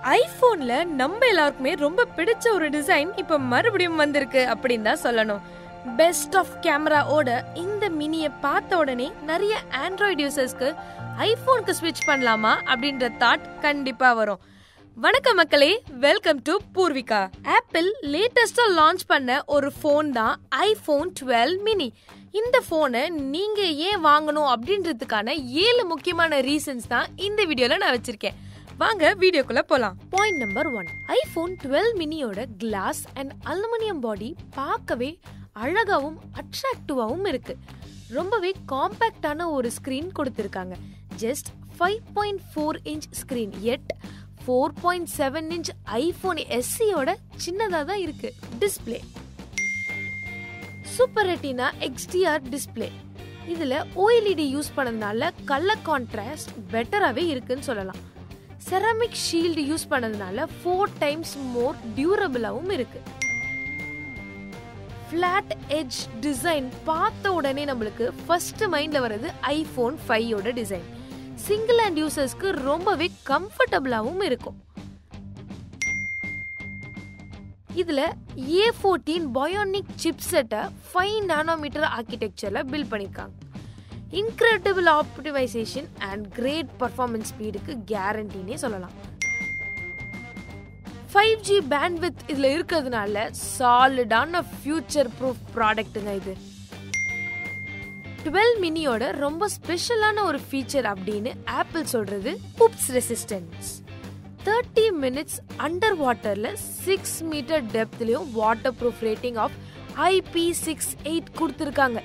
ஐபோன்ல நம்ம எல்லாருக்குமே ரொம்ப பிடிச்ச ஒரு டிசைன் இப்ப மறுபடியும் வந்திருக்கு அப்படின்னு தான் சொல்லணும் பெஸ்ட் ஆஃப் கேமராவோட இந்த மினியை பார்த்த உடனே நிறைய ஆண்ட்ராய்டு யூசர்ஸ்க்கு ஐபோனுக்கு ஸ்விட்ச் பண்ணலாமா அப்படின்ற தாட் கண்டிப்பா வரும் வணக்கம் மக்களே வெல்கம் டு பூர்விகா ஆப்பிள் லேட்டஸ்டா லான்ச் பண்ண ஒரு ஃபோன் தான் ஐபோன் டுவெல் மினி இந்த ஃபோனை நீங்க ஏன் வாங்கணும் அப்படின்றதுக்கான ஏழு முக்கியமான ரீசன்ஸ் தான் இந்த வீடியோல நான் வச்சிருக்கேன் வாங்க வீடியோக்குள்ள போலாம் point number one iPhone twelve மினியோட கிளாஸ் அண்ட் அலுமினியம் பாடி பார்க்கவே அழகாவும் அட்ராக்டிவாவும் இருக்கு ரொம்பவே காம்பேக்டான ஒரு ஸ்கிரீன் கொடுத்துருக்காங்க just five point four inch screen at four point seven inch iPhone எஸ்சியோட சின்னதாக தான் இருக்கு display super retina XDR display இதுல ஓஎல்இடி யூஸ் பண்ணதுனால கலர் கான்ட்ராஸ்ட் பெட்டராகவே இருக்குன்னு சொல்லலாம் செராமிக் ஷீல்டு யூஸ் பண்ணதுனால ஃபோர் டைம்ஸ் மோர் டியூரபிளாகவும் இருக்கு ஃப்ளாட் எட்ஜ் டிசைன் பார்த்த உடனே நம்மளுக்கு ஃபர்ஸ்ட் மைண்ட்ல வர்றது ஐபோன் ஃபைவோட டிசைன் சிங்கிள் ஹேண்ட் யூசர்ஸ்க்கு ரொம்பவே கம்ஃபர்டபுளாகவும் இருக்கும் இதுல ஏ ஃபோர்டீன் பயோனிக் சிப் செட்டை ஃபைவ் நானோமீட்டர் ஆர்கிடெக்சர்ல பில்ட் பண்ணியிருக்காங்க incredible optimisation and great performance ஸ்பீடுக்கு கேரண்டினே சொல்லலாம் ஃபைவ் ஜி பேண்ட்வித் இதில் இருக்கிறதுனால சாலிடான ஃபியூச்சர் ப்ரூஃப் ப்ராடக்ட்டுங்க இது டுவெல் மினியோட ரொம்ப ஸ்பெஷலான ஒரு ஃபீச்சர் அப்படின்னு ஆப்பிள் சொல்றது உப்ஸ் ரெசிஸ்டன்ஸ் தேர்ட்டி மினிட்ஸ் அண்டர் வாட்டர்ல சிக்ஸ் மீட்டர் டெப்த்லயும் water proof rating of IP six eight கொடுத்துருக்காங்க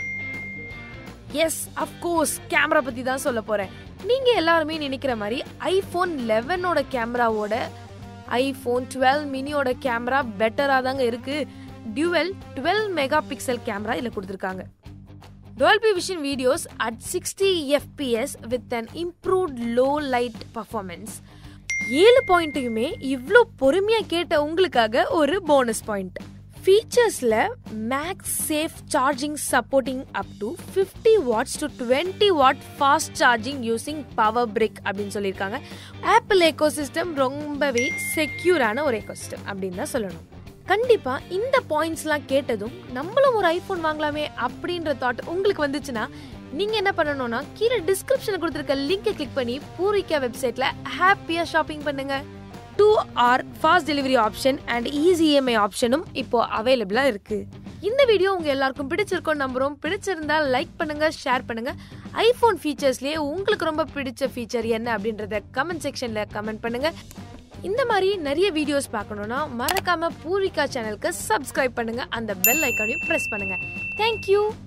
எஸ் அஃப்கோர்ஸ் கேமரா பத்தி தான் சொல்ல போறேன் நீங்க எல்லாருமே நினைக்கிற மாதிரி ஐபோன் லெவனோட கேமராவோட ஐபோன் டுவெல் மினியோட கேமரா பெட்டரா தாங்க இருக்கு dual twelve mega pixel camera இதுல கொடுத்துருக்காங்க Dolby Vision videos at 60 FPS with an improved low light performance. ஏழு பாயிண்ட்டையுமே இவ்வளோ பொறுமையா கேட்ட உங்களுக்காக ஒரு போனஸ் பாயிண்ட் ஃபீச்சர்ஸ்ல MagSafe charging supporting up to fifty watts to twenty watt fast charging using power brick அப்படின்னு சொல்லியிருக்காங்க ஆப்பிள் எக்கோசிஸ்டம் ரொம்பவே செக்யூரான ஒரு எக்கோசிஸ்டம் அப்படின்னு தான் சொல்லணும் கண்டிப்பா இந்த பாயிண்ட்ஸ்லாம் கேட்டதும் நம்மளும் ஒரு ஐபோன் வாங்கலாமே அப்படின்ற தாட் உங்களுக்கு வந்துச்சுன்னா நீங்க என்ன பண்ணணும்னா கீழே டிஸ்கிரிப்ஷன்ல கொடுத்துருக்க லிங்கை கிளிக் பண்ணி பூரிக்கா வெப்சைட்ல ஹாப்பியா ஷாப்பிங் பண்ணுங்க two hour fast delivery option and easy EMI ஆப்ஷனும் இப்போ அவைலபிளா இருக்கு இந்த வீடியோ உங்க எல்லாருக்கும் பிடிச்சிருக்கும் நம்புறோம் பிடிச்சிருந்தா லைக் பண்ணுங்க ஷேர் பண்ணுங்க ஐபோன் ஃபீச்சர்ஸ்லயே உங்களுக்கு ரொம்ப பிடிச்ச ஃபீச்சர் என்ன அப்படின்றத கமெண்ட் செக்ஷன்ல கமெண்ட் பண்ணுங்க இந்த மாதிரி நிறைய வீடியோஸ் பார்க்கணும்னா மறக்காம பூரிகா சேனலுக்கு சப்ஸ்கிரைப் பண்ணுங்க அந்த பெல் ஐக்கானையும் பிரஸ் பண்ணுங்க தேங்க்யூ